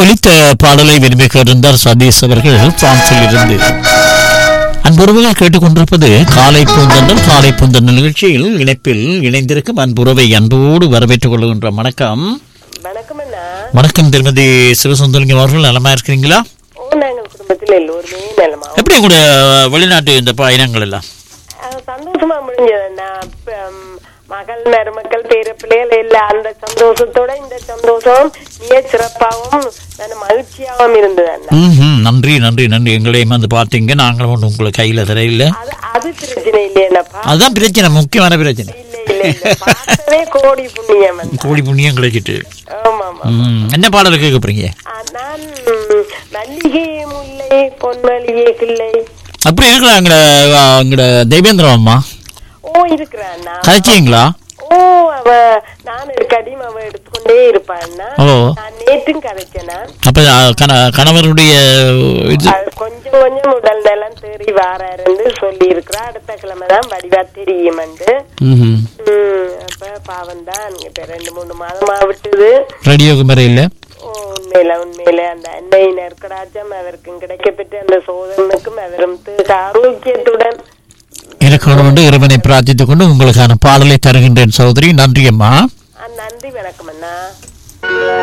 ஒலித்த பாடலை விரும்பி கேட்டிருந்தார் சதீஷ் அவர்கள் பிரான்சில் இருந்து அன்புறவுகள் கேட்டுக்கொண்டிருப்பது காலை பூந்தந்தல் காலை பூந்தந்தல் நிகழ்ச்சியில் இணைப்பில் இணைந்திருக்கும் அன்புறவை அன்போடு வரவேற்றுக் கொள்கின்ற வணக்கம் வணக்கம் அண்ணா வணக்கம் திருமதி சிவசுந்தலிங்கம் அவர்கள் நலமா இருக்கிறீங்களா ஓ நாங்கள் குடும்பத்தில் எல்லோருமே நலமா எப்படி உங்களுடைய வெளிநாட்டு இந்த பயணங்கள் எல்லாம் அஹ், சந்தோஷமா முடிஞ்சது அண்ணா ப- ம், மகள் மருமக்கள் பேர பிள்ளைகள் எல்லாம் அந்த சந்தோஷத்தோட இந்த சந்தோஷம் மிக சிறப்பாகவும் நல்ல மகிழ்ச்சியாகவும் இருந்தது அண்ணா ம்ஹும். நன்றி நன்றி நன்றி எங்களையும் வந்து பார்த்தீங்க நாங்களும் ஒன்றும் உங்களை கையில் தரையில் அது அது பிரச்சனை இல்லையண்ணப்பா அதுதான் பிரச்சனை முக்கியமான பிரச்சனை இல்ல இல்ல இல்ல பார்த்ததே கோடி புண்ணியம் அண்ணா. கோழி புண்ணியம் கிடைச்சிட்டு ஆமா ஆமா ம், என்ன பாடல் கேட்க போறீங்க அஹ், நான் ம், மல்லிகை முல்லை பொன்மல்லிகை கிள்ளை அப்படி இருக்கலாம் எங்கட எங்கட தெய்வேந்திரம் அம்மா ஓ இருக்கிறேன் அண்ணா கதைச்சிங்களா ஓ அவ நான் இருக்கடியும் அவ எடுத்துக்கொண்டே இருப்பான்னா ஓ நான் நேற்றும் கதைச்சேனா அப்ப அஹ், கண கணவருடைய இது அது கொஞ்சம் கொஞ்சம் உடல் நலம் தேறி வாராருன்னு சொல்லி இருக்கிறா அடுத்த கிழமை தான் வடிவா தெரியுமண்டு ம்ஹும். ம், அப்ப பாவம் தான் இப்ப ரெண்டு மூணு மாதமா விட்டுது ரேடியோக்கு மேலே இல்லை ஓ, உண்மையில உண்மையில அந்த அன்னை நெருக்கடாச்சும் அவருக்கும் கிடைக்கப்பெற்ற அந்த சோதனுக்கும் அவரும் தீர்க்க ஆரோக்கியத்துடன் இருக்கணும் என்று இறைவனை பிரார்த்தித்துக் கொண்டு உங்களுக்கான பாடலை தருகின்றேன் சகோதரி நன்றி அம்மா ஆ, நன்றி வணக்கம் அண்ணா